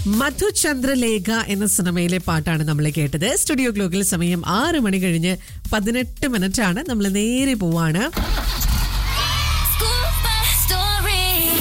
മധുചന്ദ്രലേഖ എന്ന സിനിമയിലെ പാട്ടാണ് നമ്മൾ കേട്ടത് സ്റ്റുഡിയോ ക്ലോക്കിൽ സമയം ആറ് മണി കഴിഞ്ഞ് പതിനെട്ട് മിനിറ്റ് ആണ് നമ്മൾ നേരെ പോവാണ് School bus story.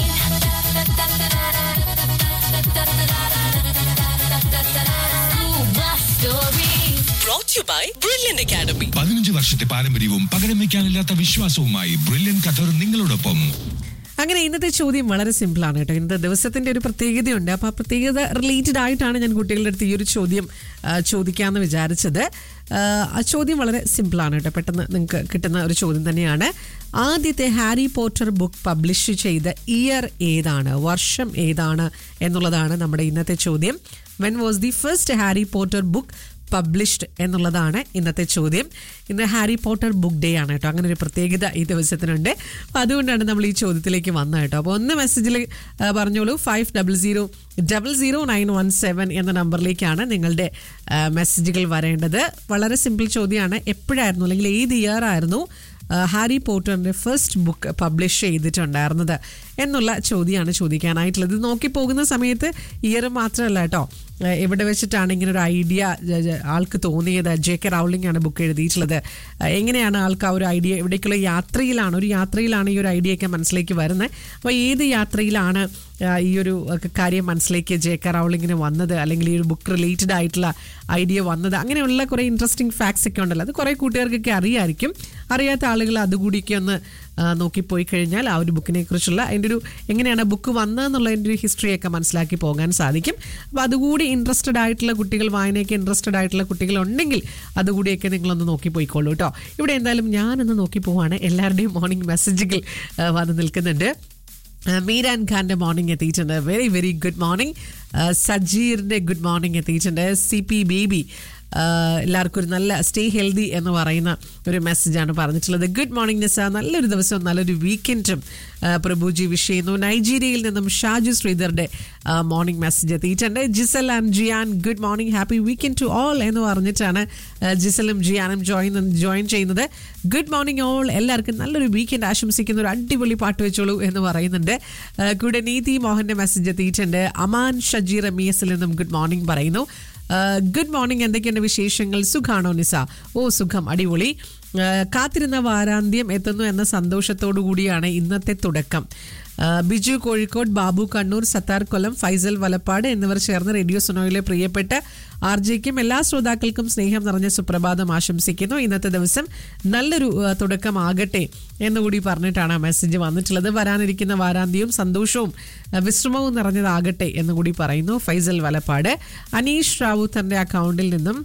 School bus story. brought to you by Brilliant Academy. പതിനഞ്ച് വർഷത്തെ പാരമ്പര്യവും പകരം വയ്ക്കാനില്ലാത്ത വിശ്വാസവുമായി ബ്രില്യൻ ഖത്തർ നിങ്ങളോടൊപ്പം അങ്ങനെ ഇന്നത്തെ ചോദ്യം വളരെ സിമ്പിൾ ആണ് കേട്ടോ ഇന്നത്തെ ദിവസത്തിന്റെ ഒരു പ്രത്യേകതയുണ്ട് അപ്പൊ ആ പ്രത്യേകത റിലേറ്റഡ് ആയിട്ടാണ് ഞാൻ കുട്ടികളുടെ അടുത്ത് ഈ ഒരു ചോദ്യം ആ, ചോദിക്കാമെന്ന് വിചാരിച്ചത് ആ, ആ ചോദ്യം വളരെ സിമ്പിൾ ആണ് കേട്ടോ പെട്ടെന്ന് നിങ്ങൾക്ക് കിട്ടുന്ന ഒരു ചോദ്യം തന്നെയാണ് ആദ്യത്തെ ഹാരി പോട്ടർ ബുക്ക് പബ്ലിഷ് ചെയ്ത ഇയർ ഏതാണ് വർഷം ഏതാണ് എന്നുള്ളതാണ് നമ്മുടെ ഇന്നത്തെ ചോദ്യം when was the first Harry Potter book published എന്നുള്ളതാണ് ഇന്നത്തെ ചോദ്യം ഇന്ന് ഹാരി പോട്ടർ ബുക്ക് ഡേ ആണ് കേട്ടോ അങ്ങനെ ഒരു പ്രത്യേകത ഈ ദിവസത്തിനുണ്ട് അപ്പോൾ അതുകൊണ്ടാണ് നമ്മൾ ഈ ചോദ്യത്തിലേക്ക് വന്നത് കേട്ടോ അപ്പോൾ ഒന്ന് മെസ്സേജിൽ പറഞ്ഞോളൂ five double zero double zero nine one seven എന്ന നമ്പറിലേക്കാണ് നിങ്ങളുടെ ആ, മെസ്സേജുകൾ വരേണ്ടത് വളരെ സിമ്പിൾ ചോദ്യമാണ് എപ്പോഴായിരുന്നു അല്ലെങ്കിൽ ഏത് ഇയർ ആയിരുന്നു ആ, ഹാരി പോട്ടറിന്റെ ഫസ്റ്റ് ബുക്ക് പബ്ലിഷ് ചെയ്തിട്ടുണ്ടായിരുന്നത് എന്നുള്ള ചോദ്യമാണ് ചോദിക്കാനായിട്ടുള്ളത് ഇത് നോക്കി പോകുന്ന സമയത്ത് ഇയർ മാത്രമല്ല കേട്ടോ ആ, എവിടെ വെച്ചിട്ടാണ് ഇങ്ങനെ ഒരു ഐഡിയ ജ- ജ- ആൾക്ക് തോന്നിയത് ജെ കെ റൗളിംഗ് ആണ് ബുക്ക് എഴുതിയിട്ടുള്ളത് ആ, എങ്ങനെയാണ് ആൾക്ക് ആ ഒരു ഐഡിയ എവിടേക്കുള്ള യാത്രയിലാണ് ഒരു യാത്രയിലാണ് ഈ ഒരു ഐഡിയ ഒക്കെ മനസ്സിലേക്ക് വരുന്നത് അപ്പോൾ ഏത് യാത്രയിലാണ് ആ, ഈ ഒരു ഒക്കെ കാര്യം മനസ്സിലേക്ക് ജെ കെ റൗളിങ്ങിന് വന്നത് അല്ലെങ്കിൽ ഈ ഒരു ബുക്ക് റിലേറ്റഡ് ആയിട്ടുള്ള ഐഡിയ വന്നത് അങ്ങനെയുള്ള കുറേ ഇൻട്രസ്റ്റിംഗ് ഫാക്ട്സ് ഒക്കെ ഉണ്ടല്ലോ അത് കുറേ കൂട്ടുകാർക്കൊക്കെ അറിയാമായിരിക്കും അറിയാത്ത ആളുകൾ അതുകൂടിയൊക്കെ ഒന്ന് ആ, നോക്കിപ്പോയി കഴിഞ്ഞാൽ ആ ഒരു ബുക്കിനെ കുറിച്ചുള്ള അതിൻ്റെ ഒരു എങ്ങനെയാണ് ബുക്ക് വന്നതെന്നുള്ളതിൻ്റെ ഒരു ഹിസ്റ്ററിയൊക്കെ മനസ്സിലാക്കി പോകാൻ സാധിക്കും അപ്പോൾ അതുകൂടി ഇൻട്രസ്റ്റഡ് ആയിട്ടുള്ള കുട്ടികൾ വായനയൊക്കെ ഇൻട്രസ്റ്റഡ് ആയിട്ടുള്ള കുട്ടികൾ ഉണ്ടെങ്കിൽ അതുകൂടിയൊക്കെ നിങ്ങളൊന്ന് നോക്കി പോയിക്കോളൂ കേട്ടോ ഇവിടെ എന്തായാലും ഞാനൊന്ന് നോക്കി പോവാണ് എല്ലാവരുടെയും മോർണിംഗ് മെസ്സേജുകൾ ആ, വന്ന് നിൽക്കുന്നുണ്ട് ആ, മീരാൻ ഖാന്റെ മോർണിംഗ് എത്തിയിട്ടുണ്ട് വെരി വെരി ഗുഡ് മോർണിംഗ് സജീറിന്റെ ഗുഡ് മോർണിംഗ് എത്തിയിട്ടുണ്ട് സി പി ബേബി ആ, എല്ലാവർക്കും ഒരു നല്ല സ്റ്റേ ഹെൽതി എന്ന് പറയുന്ന ഒരു മെസ്സേജാണ് പറഞ്ഞിട്ടുള്ളത് ഗുഡ് മോർണിംഗ് നിസ നല്ലൊരു ദിവസവും നല്ലൊരു വീക്കെൻഡും ആ, പ്രഭുജി വിഷ് ചെയ്യുന്നു നൈജീരിയയിൽ നിന്നും ഷാജു ശ്രീധറിന്റെ മോർണിംഗ് മെസ്സേജ് എത്തിയിട്ടുണ്ട് Jisal and Jiyan good morning happy weekend to all എന്ന് പറഞ്ഞിട്ടാണ് ആ, ജിസലും ജിയാനും ജോയിൻ ജോയിൻ ചെയ്യുന്നത് ഗുഡ് മോർണിംഗ് ഓൾ എല്ലാവർക്കും നല്ലൊരു വീക്കെൻഡ് ആശംസിക്കുന്ന ഒരു അടിപൊളി പാട്ട് വെച്ചോളൂ എന്ന് പറയുന്നുണ്ട് ആ, കൂടെ നീതി മോഹന്റെ മെസ്സേജ് എത്തിയിട്ടുണ്ട് അമാൻ ഷജീർ എം എസിൽ നിന്നും ഗുഡ് മോർണിംഗ് പറയുന്നു ഗുഡ് മോർണിംഗ് എന്തൊക്കെയാണ് വിശേഷങ്ങൾ സുഖാണോ നിസ ഓ സുഖം അടിപൊളി ആ, കാത്തിരുന്ന വാരാന്ത്യം എത്തുന്നു എന്ന സന്തോഷത്തോടു കൂടിയാണ് ഇന്നത്തെ തുടക്കം ആ, ബിജു കോഴിക്കോട് ബാബു കണ്ണൂർ സത്താർ കൊല്ലം ഫൈസൽ വലപ്പാട് എന്നിവർ ചേർന്ന് റേഡിയോ സുനോയിലെ പ്രിയപ്പെട്ട ആർ ജെക്കും എല്ലാ ശ്രോതാക്കൾക്കും സ്നേഹം നിറഞ്ഞ സുപ്രഭാതം ആശംസിക്കുന്നു ഇന്നത്തെ ദിവസം നല്ലൊരു ആ, തുടക്കമാകട്ടെ എന്നുകൂടി പറഞ്ഞിട്ടാണ് ആ മെസ്സേജ് വന്നിട്ടുള്ളത് വരാനിരിക്കുന്ന വാരാന്ത്യവും സന്തോഷവും ആ, വിശ്രമവും നിറഞ്ഞതാകട്ടെ എന്നുകൂടി പറയുന്നു ഫൈസൽ വലപ്പാട് അനീഷ് റാവുത്തറിന്റെ അക്കൗണ്ടിൽ നിന്നും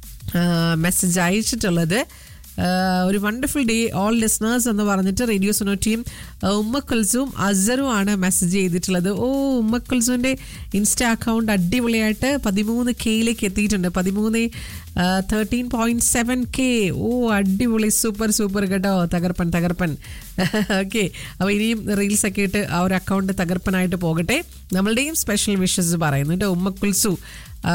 മെസ്സേജ് അയച്ചിട്ടുള്ളത് ആ, ഒരു വണ്ടർഫുൾ ഡേ ഓൾ ലിസ്ണേഴ്സ് എന്ന് പറഞ്ഞിട്ട് റേഡിയോ സുനോ ടീം ഉമ്മ കുൽസും അസറും ആണ് മെസ്സേജ് ചെയ്തിട്ടുള്ളത് ഓ ഉമ്മ കുൽസുവിൻ്റെ ഇൻസ്റ്റ അക്കൗണ്ട് അടിപൊളിയായിട്ട് പതിമൂന്ന് കെയിലേക്ക് എത്തിയിട്ടുണ്ട് പതിമൂന്ന് തേർട്ടീൻ പോയിന്റ് സെവൻ കെ ഓ അടിപൊളി സൂപ്പർ സൂപ്പർ കേട്ടോ തകർപ്പൻ തകർപ്പൻ ഓക്കെ അപ്പോൾ ഇനിയും റീൽസ് ഒക്കെ ഇട്ട് ആ ഒരു അക്കൗണ്ട് തകർപ്പനായിട്ട് പോകട്ടെ നമ്മളുടെയും സ്പെഷ്യൽ വിഷസ് പറയുന്നു കേട്ടോ ഉമ്മ കുൽസു ആ,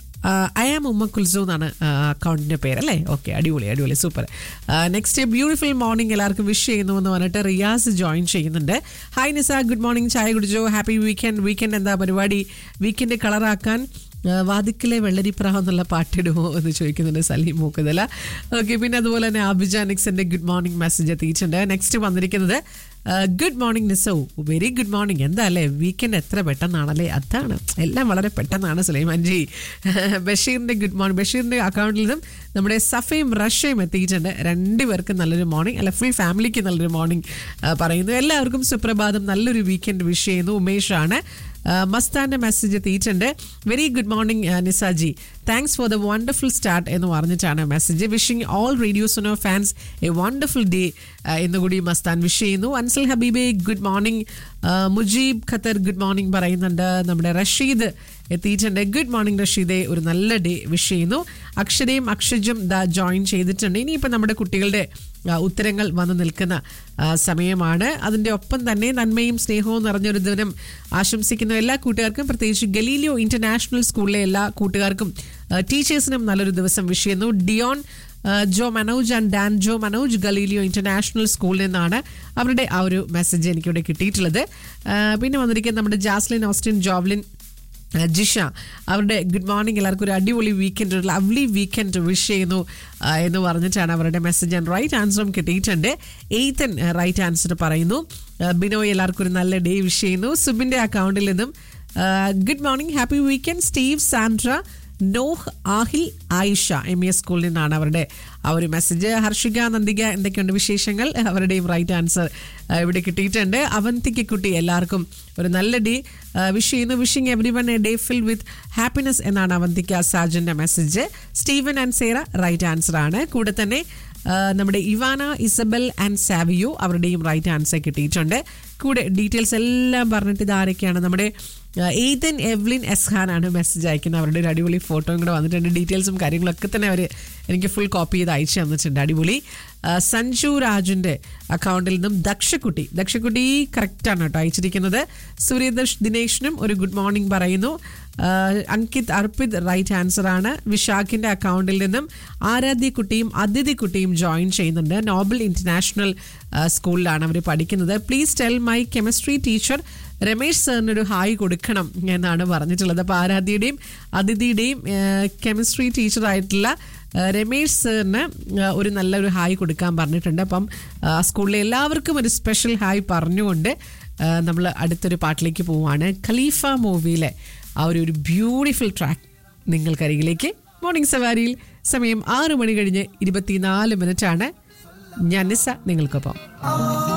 ഐ ആം ഉമ്മ കുൽസു എന്നാണ് അക്കൗണ്ടിൻ്റെ പേര് അല്ലേ ഓക്കെ അടിപൊളി അടിപൊളി സൂപ്പർ നെക്സ്റ്റ് ബ്യൂട്ടിഫുൾ മോർണിംഗ് എല്ലാവർക്കും വിഷ് ചെയ്യുന്നു എന്ന് പറഞ്ഞിട്ട് റിയാസ് ജോയിൻ ചെയ്യുന്നുണ്ട് ഹായ് നിസ ഗുഡ് മോർണിംഗ് ചായ കുടിച്ചോ ഹാപ്പി വീക്കെൻഡ് വീക്കെൻഡ് എന്താ പരിപാടി വീക്കെൻഡ് കളറാക്കാൻ ആ, വാതിക്കലെ വെള്ളരിപ്രാഹം എന്നുള്ള പാട്ടിടുമോ എന്ന് ചോദിക്കുന്നുണ്ട് സലീം മൂക്കുതല ഓക്കെ പിന്നെ അതുപോലെ തന്നെ അഭിജാനിക്സിന്റെ ഗുഡ് മോർണിംഗ് മെസ്സേജ് എത്തിയിട്ടുണ്ട് നെക്സ്റ്റ് വന്നിരിക്കുന്നത് ഗുഡ് മോർണിംഗ് നിസോ വെരി ഗുഡ് മോർണിംഗ് എന്താ അല്ലേ വീക്കെൻഡ് എത്ര പെട്ടെന്നാണല്ലേ അതാണ് എല്ലാം വളരെ പെട്ടെന്നാണ് സുലൈമാൻജി ബഷീറിന്റെ ഗുഡ് മോർണിംഗ് ബഷീറിന്റെ അക്കൗണ്ടിൽ നിന്നും നമ്മുടെ സഫയും റഷയും എത്തിയിട്ടുണ്ട് രണ്ടുപേർക്കും നല്ലൊരു മോർണിംഗ് അല്ല ഫുൾ ഫാമിലിക്ക് നല്ലൊരു മോർണിംഗ് പറയുന്നു എല്ലാവർക്കും സുപ്രഭാതം നല്ലൊരു വീക്കെൻഡ് വിഷ് ചെയ്യുന്നു ഉമേഷാണ് ആ, മസ്താന്റെ മെസ്സേജ് എത്തിയിട്ടുണ്ട് very good morning Nisaji thanks for the wonderful start എന്ന് പറഞ്ഞിട്ടാണ് message wishing all radio Suno fans a wonderful day എന്നുകൂടി മസ്താൻ വിഷ് ചെയ്യുന്നു അൻസൽ ഹബീബെ good morning Mujeeb Qatar good morning പറയുന്നുണ്ട് നമ്മുടെ റഷീദ് എത്തിയിട്ടുണ്ട് ഗുഡ് മോർണിംഗ് റഷീദെ ഒരു നല്ല ഡേ വിഷ് ചെയ്യുന്നു അക്ഷരയും അക്ഷജും ദാ ജോയിൻ ചെയ്തിട്ടുണ്ട് ഇനിയിപ്പോൾ നമ്മുടെ കുട്ടികളുടെ ആ, ഉത്തരങ്ങൾ വന്നു നിൽക്കുന്ന ആ, സമയമാണ് അതിൻ്റെ ഒപ്പം തന്നെ നന്മയും സ്നേഹവും നിറഞ്ഞൊരു ദിനം ആശംസിക്കുന്ന എല്ലാ കൂട്ടുകാർക്കും പ്രത്യേകിച്ച് ഗലീലിയോ ഇന്റർനാഷണൽ സ്കൂളിലെ എല്ലാ കൂട്ടുകാർക്കും ആ, ടീച്ചേഴ്സിനും നല്ലൊരു ദിവസം വിഷ് ചെയ്യുന്നു ഡിയോൺ ആ, Joe Manoj and Dan Joe Manoj Galileo international സ്കൂളിൽ നിന്നാണ് അവരുടെ ആ ഒരു മെസ്സേജ് എനിക്കിവിടെ കിട്ടിയിട്ടുള്ളത് ആ, പിന്നെ വന്നിരിക്കുന്നത് നമ്മുടെ ജാസ്ലിൻ ഓസ്റ്റിൻ ജോവ്ലിൻ ആ, ജിഷ അവരുടെ ഗുഡ് മോർണിംഗ് എല്ലാവർക്കും ഒരു അടിപൊളി വീക്കെൻഡ് ഒരു ലവ്ലി വീക്കെൻഡ് വിഷ് ചെയ്യുന്നു ആ, എന്ന് പറഞ്ഞിട്ടാണ് അവരുടെ മെസ്സേജ് ആൻഡ് റൈറ്റ് ആൻസറും കിട്ടിയിട്ടുണ്ട് എയ്ത്തൻ റൈറ്റ് ആൻസർ പറയുന്നു ആ, ബിനോയ് എല്ലാവർക്കും ഒരു നല്ല ഡേ വിഷ് ചെയ്യുന്നു സുബിൻ്റെ അക്കൗണ്ടിൽ നിന്നും good morning happy weekend Steve Sandra Noah Aahil Aisha M E S സ്കൂളിൽ നിന്നാണ് അവരുടെ ആ ഒരു മെസ്സേജ് ഹർഷിക നന്ദിക എന്തൊക്കെയുണ്ട് വിശേഷങ്ങൾ അവരുടെയും റൈറ്റ് ആൻസർ ഇവിടെ കിട്ടിയിട്ടുണ്ട് അവന്തിക്ക് കുട്ടി എല്ലാവർക്കും ഒരു നല്ല ഡേ വിഷ് ചെയ്യുന്നു wishing everyone a day fill with happiness എന്നാണ് അവന്തിക്ക സാജന്റെ message Steven and Sera right answer ആണ് കൂടെ തന്നെ ആ, നമ്മുടെ ഇവാന ഇസബൽ ആൻഡ് സാവിയോ അവരുടെയും റൈറ്റ് ആൻസർ കിട്ടിയിട്ടുണ്ട് കൂടെ ഡീറ്റെയിൽസ് എല്ലാം പറഞ്ഞിട്ട് ഇതാരൊക്കെയാണ് നമ്മുടെ എയ്തൻ എവ്ലിൻ എസ്ഹാൻ ആണ് മെസ്സേജ് അയക്കുന്നത് അവരുടെ ഒരു അടിപൊളി ഫോട്ടോയും കൂടെ വന്നിട്ടുണ്ട് ഡീറ്റെയിൽസും കാര്യങ്ങളൊക്കെ തന്നെ അവർ എനിക്ക് ഫുൾ കോപ്പി ചെയ്ത് അയച്ചു തന്നിട്ടുണ്ട് അടിപൊളി ആ, സഞ്ജു രാജുൻ്റെ അക്കൗണ്ടിൽ നിന്നും ദക്ഷക്കുട്ടി ദക്ഷക്കുട്ടി കറക്റ്റാണ് കേട്ടോ അയച്ചിരിക്കുന്നത് സൂര്യദർശ് ദിനേഷിനും ഒരു ഗുഡ് മോർണിംഗ് പറയുന്നു ആ, അങ്കിത് അർപ്പിത് റൈറ്റ് ആൻസർ ആണ് വിശാഖിന്റെ അക്കൗണ്ടിൽ നിന്നും ആരാധ്യ കുട്ടിയും അതിഥി കുട്ടിയും ജോയിൻ ചെയ്യുന്നുണ്ട് നോബൽ ഇന്റർനാഷണൽ ആ, സ്കൂളിലാണ് അവർ പഠിക്കുന്നത് please tell my chemistry teacher Ramesh സാറിന് ഒരു ഹായ് കൊടുക്കണം എന്നാണ് പറഞ്ഞിട്ടുള്ളത് അപ്പോൾ ആരാധ്യയുടെയും അതിഥിയുടെയും കെമിസ്ട്രി ടീച്ചറായിട്ടുള്ള ആ, രമേശ് സാറിന് ആ, ഒരു നല്ലൊരു ഹായ് കൊടുക്കാൻ പറഞ്ഞിട്ടുണ്ട് അപ്പം ആ, സ്കൂളിലെ എല്ലാവർക്കും ഒരു സ്പെഷ്യൽ ഹായ് പറഞ്ഞുകൊണ്ട് നമ്മൾ അടുത്തൊരു പാട്ടിലേക്ക് പോവുകയാണ് ഖലീഫ മൂവിയിലെ ആ ഒരു ഒരു ബ്യൂട്ടിഫുൾ ട്രാക്ക് നിങ്ങൾക്കരികിലേക്ക് മോർണിംഗ് സവാരിയിൽ സമയം ആറ് മണി കഴിഞ്ഞ് ഇരുപത്തിനാല് മിനിറ്റാണ് ഞാൻ നിസ നിങ്ങൾക്കൊപ്പം